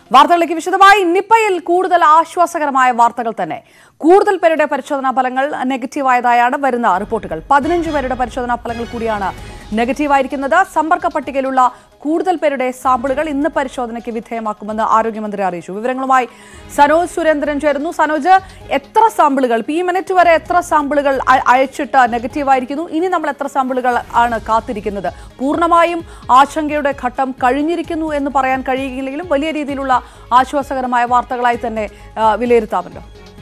വാർത്തകളിലേക്ക് വിശദമായി നിപ്പയിൽ കൂടുതൽ ആശ്വാസകരമായ വാർത്തകൾ തന്നെ കൂടുതൽ പേരുടെ പരിശോധനാ ഫലങ്ങൾ നെഗറ്റീവായതായാണ് വരുന്ന റിപ്പോർട്ടുകൾ പതിനഞ്ച് പേരുടെ പരിശോധനാ ഫലങ്ങൾ കൂടിയാണ് നെഗറ്റീവായിരിക്കുന്നത് സമ്പർക്ക പട്ടികയിലുള്ള കൂടുതൽ പേരുടെ സാമ്പിളുകൾ ഇന്ന് പരിശോധനയ്ക്ക് വിധേയമാക്കുമെന്ന് ആരോഗ്യമന്ത്രി അറിയിച്ചു വിവരങ്ങളുമായി സനോജ് സുരേന്ദ്രൻ ചേരുന്നു സനോജ് എത്ര സാമ്പിളുകൾ ഇപ്പൊ ഈ മിനിറ്റ് വരെ എത്ര സാമ്പിളുകൾ അയ- അയച്ചിട്ട് നെഗറ്റീവായിരിക്കുന്നു ഇനി നമ്മൾ എത്ര സാമ്പിളുകൾ ആണ് കാത്തിരിക്കുന്നത് പൂർണ്ണമായും ആശങ്കയുടെ ഘട്ടം കഴിഞ്ഞിരിക്കുന്നു എന്ന് പറയാൻ കഴിയുകയില്ലെങ്കിലും വലിയ രീതിയിലുള്ള ആശ്വാസകരമായ വാർത്തകളായി തന്നെ ആ, വിലയിരുത്താമല്ലോ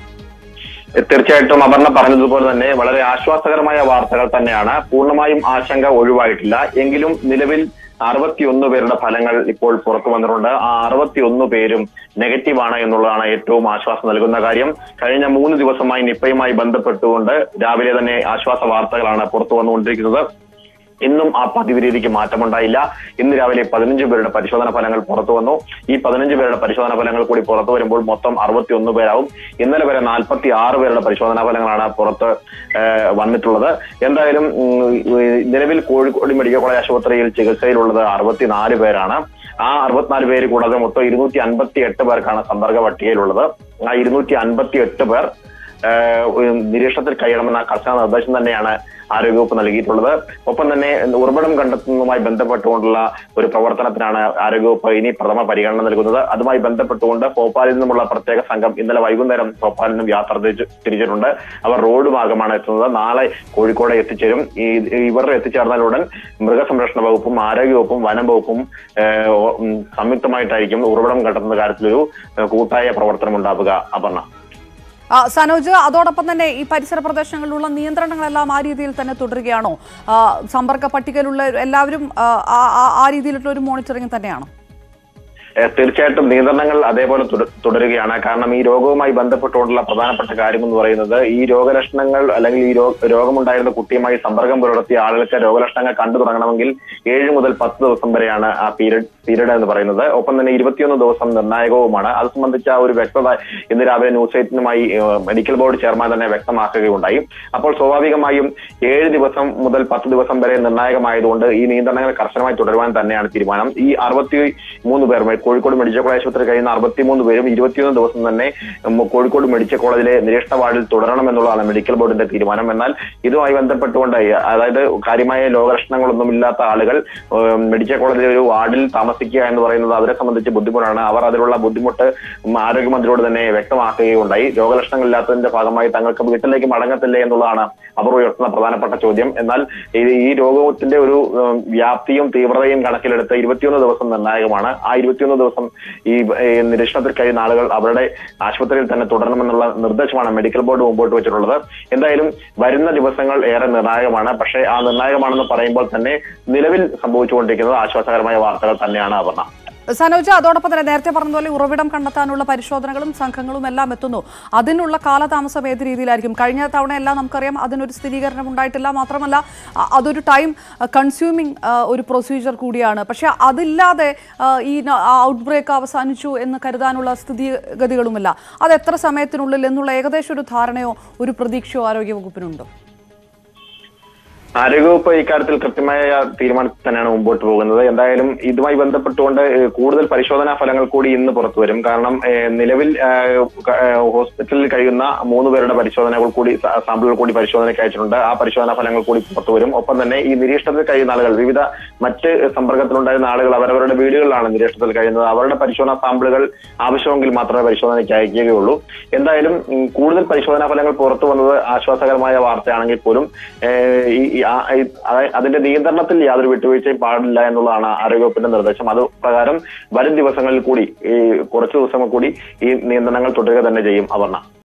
തീർച്ചയായിട്ടും അപർണ പറഞ്ഞതുപോലെ തന്നെ വളരെ ആശ്വാസകരമായ വാർത്തകൾ തന്നെയാണ് പൂർണ്ണമായും ആശങ്ക ഒഴിവായിട്ടില്ല എങ്കിലും നിലവിൽ അറുപത്തിയൊന്ന് പേരുടെ ഫലങ്ങൾ ഇപ്പോൾ പുറത്തു വന്നിട്ടുണ്ട് ആ അറുപത്തിയൊന്ന് പേരും നെഗറ്റീവ് ആണ് എന്നുള്ളതാണ് ഏറ്റവും ആശ്വാസം നൽകുന്ന കാര്യം കഴിഞ്ഞ മൂന്ന് ദിവസമായി നിപ്പയുമായി ബന്ധപ്പെട്ടുകൊണ്ട് രാവിലെ തന്നെ ആശ്വാസ വാർത്തകളാണ് പുറത്തു വന്നുകൊണ്ടിരിക്കുന്നത് ഇന്നും ആ പതിവ് രീതിക്ക് മാറ്റമുണ്ടായില്ല ഇന്ന് രാവിലെ പതിനഞ്ച് പേരുടെ പരിശോധന ഫലങ്ങൾ പുറത്തു വന്നു ഈ പതിനഞ്ച് പേരുടെ പരിശോധന ഫലങ്ങൾ കൂടി പുറത്തു വരുമ്പോൾ മൊത്തം അറുപത്തിയൊന്ന് പേരാവും ഇന്നലെ വരെ നാൽപ്പത്തി ആറ് പേരുടെ പരിശോധനാ ഫലങ്ങളാണ് പുറത്ത് ഏഹ്, വന്നിട്ടുള്ളത് എന്തായാലും ഉം, ഈ നിലവിൽ കോഴിക്കോട് മെഡിക്കൽ കോളേജ് ആശുപത്രിയിൽ ചികിത്സയിലുള്ളത് അറുപത്തിനാല് പേരാണ് ആ അറുപത്തിനാല് പേര് കൂടാതെ മൊത്തം ഇരുന്നൂറ്റി അൻപത്തി എട്ട് പേർക്കാണ് സമ്പർക്ക പട്ടികയിലുള്ളത് ആ ഇരുന്നൂറ്റി അൻപത്തി എട്ട് പേർ ഏഹ്, ഒരു നിരീക്ഷണത്തിൽ കഴിയണമെന്ന കർശന നിർദ്ദേശം തന്നെയാണ് ആരോഗ്യവകുപ്പ് നൽകിയിട്ടുള്ളത് ഒപ്പം തന്നെ ഉറവിടം കണ്ടെത്തുന്നതുമായി ബന്ധപ്പെട്ടുകൊണ്ടുള്ള ഒരു പ്രവർത്തനത്തിനാണ് ആരോഗ്യവകുപ്പ് ഇനി പ്രഥമ പരിഗണന നൽകുന്നത് അതുമായി ബന്ധപ്പെട്ടുകൊണ്ട് ഭോപ്പാലിൽ നിന്നുമുള്ള പ്രത്യേക സംഘം ഇന്നലെ വൈകുന്നേരം ഭോപ്പാലിൽ നിന്നും യാത്ര തിരിച്ച് തിരിച്ചിട്ടുണ്ട് അവർ റോഡ് മാർഗമാണ് എത്തുന്നത് നാളെ കോഴിക്കോട് എത്തിച്ചേരും ഈ ഇവർ എത്തിച്ചേർന്നാലുടൻ മൃഗസംരക്ഷണ വകുപ്പും ആരോഗ്യവകുപ്പും വനം വകുപ്പും ഏഹ്, ഉം, സംയുക്തമായിട്ടായിരിക്കും ഉറവിടം കണ്ടെത്തുന്ന കാര്യത്തിലൊരു ഏഹ്, കൂട്ടായ പ്രവർത്തനം ഉണ്ടാവുക അപർണ ആ, സനോജ് അതോടൊപ്പം തന്നെ ഈ പരിസര പ്രദേശങ്ങളിലുള്ള നിയന്ത്രണങ്ങളെല്ലാം ആ രീതിയിൽ തന്നെ തുടരുകയാണോ ആ, സമ്പർക്ക പട്ടികയിലുള്ള എല്ലാവരും ആ, ആ- ആ- ആ രീതിയിലുള്ള ഒരു മോണിറ്ററിംഗ് തന്നെയാണോ ഏഹ് തീർച്ചയായിട്ടും നിയന്ത്രണങ്ങൾ അതേപോലെ തുട- തുടരുകയാണ് കാരണം ഈ രോഗവുമായി ബന്ധപ്പെട്ടുകൊണ്ടുള്ള പ്രധാനപ്പെട്ട കാര്യം എന്ന് പറയുന്നത് ഈ രോഗലക്ഷണങ്ങൾ അല്ലെങ്കിൽ ഈ രോ- രോഗമുണ്ടായിരുന്ന കുട്ടിയുമായി സമ്പർക്കം പുലർത്തിയ ആളുകൾക്ക് രോഗലക്ഷണങ്ങൾ കണ്ടു തുടങ്ങണമെങ്കിൽ ഏഴ് മുതൽ പത്ത് ദിവസം വരെയാണ് ആ പീരീഡ് പീരീഡ് എന്ന് പറയുന്നത് ഒപ്പം തന്നെ ഇരുപത്തിയൊന്ന് ദിവസം നിർണായകവുമാണ് അത് സംബന്ധിച്ച ഒരു വ്യക്തത ഇന്ന് രാവിലെ ന്യൂസ് എയ്റ്റിനുമായി ഏഹ്, മെഡിക്കൽ ബോർഡ് ചെയർമാൻ തന്നെ വ്യക്തമാക്കുകയുണ്ടായി അപ്പോൾ സ്വാഭാവികമായും ഏഴ് ദിവസം മുതൽ പത്ത് ദിവസം വരെ നിർണായകമായതുകൊണ്ട് ഈ നിയന്ത്രണങ്ങൾ കർശനമായി തുടരുവാൻ തന്നെയാണ് തീരുമാനം ഈ അറുപത്തി മൂന്ന് പേർ മെ- കോഴിക്കോട് മെഡിക്കൽ കോളേജ് ആശുപത്രി കഴിയുന്ന അറുപത്തിമൂന്ന് പേരും ഇരുപത്തിയൊന്ന് ദിവസം തന്നെ ഉം, കോഴിക്കോട് മെഡിക്കൽ കോളേജിലെ നിരീക്ഷണ വാർഡിൽ തുടരണം എന്നുള്ളതാണ് മെഡിക്കൽ ബോർഡിന്റെ തീരുമാനം എന്നാൽ ഇതുമായി ബന്ധപ്പെട്ടുകൊണ്ട് അതായത് കാര്യമായ രോഗലക്ഷണങ്ങളൊന്നും ഇല്ലാത്ത ആളുകൾ ഉം, മെഡിക്കൽ കോളേജിലെ ഒരു വാർഡിൽ താമസിക്കുക എന്ന് പറയുന്നത് അവരെ സംബന്ധിച്ച് ബുദ്ധിമുട്ടാണ് അവർ അതിലുള്ള ബുദ്ധിമുട്ട് ഉം, ആരോഗ്യമന്ത്രിയോട് തന്നെ വ്യക്തമാക്കുകയുണ്ടായി രോഗലക്ഷണങ്ങളില്ലാത്തതിന്റെ ഭാഗമായി തങ്ങൾക്ക് വീട്ടിലേക്ക് മടങ്ങത്തില്ലേ എന്നുള്ളതാണ് അവർ ഉയർത്തുന്ന പ്രധാനപ്പെട്ട ചോദ്യം എന്നാൽ ഈ ഈ രോഗത്തിന്റെ ഒരു ഉം, വ്യാപ്തിയും തീവ്രതയും കണക്കിലെടുത്ത് ഇരുപത്തിയൊന്ന് ദിവസം നിർണായകമാണ് ആ ഇരുപത്തിയൊന്ന് ദിവസം ഈ ഈ നിരീക്ഷണത്തിൽ കഴിയുന്ന ആളുകൾ അവരുടെ ആശുപത്രിയിൽ തന്നെ തുടരണമെന്നുള്ള നിർദ്ദേശമാണ് മെഡിക്കൽ ബോർഡ് മുമ്പോട്ട് വെച്ചിട്ടുള്ളത് എന്തായാലും വരുന്ന ദിവസങ്ങൾ ഏറെ നിർണായകമാണ് പക്ഷേ ആ നിർണായകമാണെന്ന് പറയുമ്പോൾ തന്നെ നിലവിൽ സംഭവിച്ചുകൊണ്ടിരിക്കുന്നത് ആശ്വാസകരമായ വാർത്തകൾ തന്നെയാണ് അപർണ സനോജ് അതോടൊപ്പം തന്നെ നേരത്തെ പറഞ്ഞതുപോലെ ഉറവിടം കണ്ടെത്താനുള്ള പരിശോധനകളും സംഘങ്ങളും എല്ലാം എത്തുന്നു അതിനുള്ള കാലതാമസം ഏത് രീതിയിലായിരിക്കും കഴിഞ്ഞ തവണ എല്ലാം നമുക്കറിയാം അതിനൊരു സ്ഥിരീകരണം ഉണ്ടായിട്ടില്ല മാത്രമല്ല അ- അതൊരു ടൈം കൺസ്യൂമിങ് ഒരു പ്രൊസീജിയർ കൂടിയാണ് പക്ഷെ അതില്ലാതെ ആ, ഈ ഔട്ട് ബ്രേക്ക് അവസാനിച്ചു എന്ന് കരുതാനുള്ള സ്ഥിതിഗതികളുമില്ല അത് എത്ര സമയത്തിനുള്ളിൽ എന്നുള്ള ഏകദേശം ഒരു ധാരണയോ ഒരു പ്രതീക്ഷയോ ആരോഗ്യവകുപ്പിനുണ്ടോ ആരോഗ്യവകുപ്പ് ഇക്കാര്യത്തിൽ കൃത്യമായ തീരുമാനത്തിൽ തന്നെയാണ് മുമ്പോട്ട് പോകുന്നത് എന്തായാലും ഇതുമായി ബന്ധപ്പെട്ടുകൊണ്ട് ഏഹ്, കൂടുതൽ പരിശോധനാ ഫലങ്ങൾ കൂടി ഇന്ന് പുറത്തു വരും കാരണം ഏഹ്, നിലവിൽ ഏഹ്, ക- ഏഹ്, ഹോസ്പിറ്റലിൽ കഴിയുന്ന മൂന്ന് പേരുടെ പരിശോധനകൾ കൂടി സ- സാമ്പിളുകൾ കൂടി പരിശോധനയ്ക്ക് അയച്ചിട്ടുണ്ട് ആ പരിശോധനാ ഫലങ്ങൾ കൂടി പുറത്തു വരും ഒപ്പം തന്നെ ഈ നിരീക്ഷണത്തിൽ കഴിയുന്ന ആളുകൾ വിവിധ മറ്റ് സമ്പർക്കത്തിലുണ്ടായിരുന്ന ആളുകൾ അവരവരുടെ വീടുകളിലാണ് നിരീക്ഷണത്തിൽ കഴിയുന്നത് അവരുടെ പരിശോധനാ സാമ്പിളുകൾ ആവശ്യമെങ്കിൽ മാത്രമേ പരിശോധനയ്ക്ക് അയക്കുകയുള്ളൂ എന്തായാലും ഉം, കൂടുതൽ പരിശോധനാ ഫലങ്ങൾ പുറത്തു വന്നത് ആശ്വാസകരമായ വാർത്തയാണെങ്കിൽ പോലും ഏഹ്, ഈ ഈ ആ- ഈ അതായ- അതിന്റെ നിയന്ത്രണത്തിൽ യാതൊരു വിട്ടുവീഴ്ചയും പാടില്ല എന്നുള്ളതാണ് ആരോഗ്യവകുപ്പിന്റെ നിർദ്ദേശം അത് പ്രകാരം വരും ദിവസങ്ങളിൽ കൂടി ഈ കുറച്ച് ദിവസങ്ങൾ കൂടി ഈ നിയന്ത്രണങ്ങൾ തുടരുക തന്നെ ചെയ്യും അപർണ